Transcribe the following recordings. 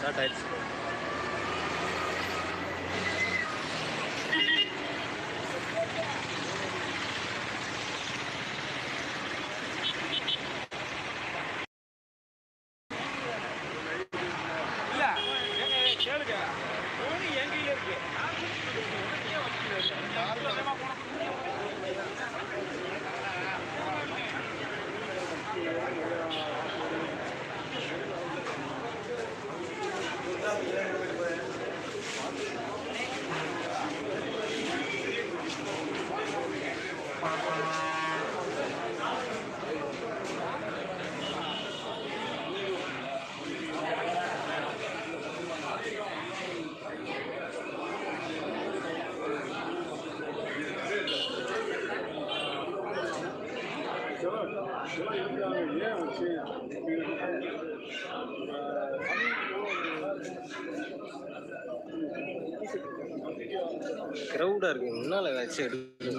Start ஆயிடுச்சு இல்ல கேளுங்க கேளுங்க போனி என் கையில இருக்கு நான் கூட்டிட்டு போறேன். ஏன் வச்சுக்கிறேன்? க்ரௌடா இருக்கு முன்னால ஏதாச்சும் எடுக்க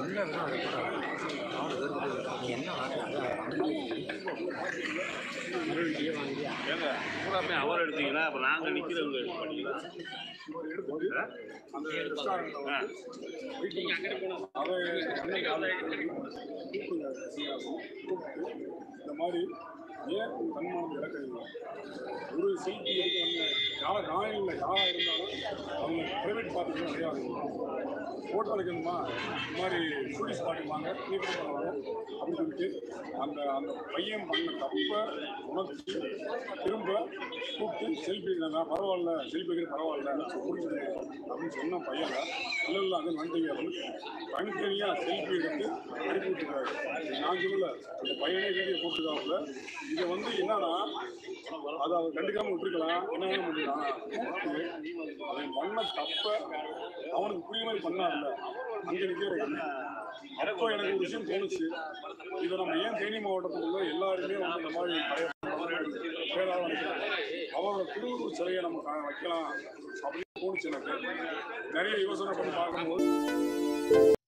ஏங்க பூரா போய் அவர் எடுத்தீங்கன்னா அப்போ நாங்கள் நிற்கிறவங்க எடுக்க மாட்டீங்களா ஆ இந்த மாதிரி ஏன் தன்மானம் இறக்குறீங்க ஒரு செல்ஃபி எடுக்கிறவங்க யார நான் இல்லை யாராக இருந்தாலும் அவங்க ப்ரைவேட் பார்ட்டிக்கு கிடையாது ஃபோட்டோ எடுக்கணுமா இந்த மாதிரி ஷூட்டிங் ஸ்பாட்டுக்கு வாங்க நீட் பண்ணுவாங்க அப்படின்னு சொல்லிட்டு அந்த அந்த பையன் பண்ண தப்பை உணர்த்தி திரும்ப கூப்பிட்டு செல்ஃபி நான் பரவாயில்ல செல்ஃபி எடுக்க பரவாயில்ல முடிச்சுடுங்க அப்படின்னு சொன்ன பையனை இல்லை இல்லை அது நன்றி அப்படின்னு தனித்தனியாக செல்ஃபி எடுத்து அனுப்பி விட்டுருக்காரு நான் சொல்லல இந்த பையனே வீடியோ போட்டுருக்காப்புல இதை வந்து என்னன்னா அதை அவர் கண்டுக்காம விட்டுருக்கலாம் என்ன வேணும் பண்ணிடலாம் அவன் பண்ண தப்ப அவனுக்கு புரிய மாதிரி பண்ணார்ல அங்கே நிற்கிற அப்போ எனக்கு ஒரு விஷயம் தோணுச்சு இதை நம்ம ஏன் தேனி மாவட்டத்தில் உள்ள எல்லாருமே வந்து இந்த மாதிரி பேராக நினைக்கிறாங்க அவரோட திருவுருவ சிலையை நம்ம க- வைக்கலாம் அப்படின்னு தோணுச்சு எனக்கு நிறைய யோசனை பண்ணி பார்க்கும்போது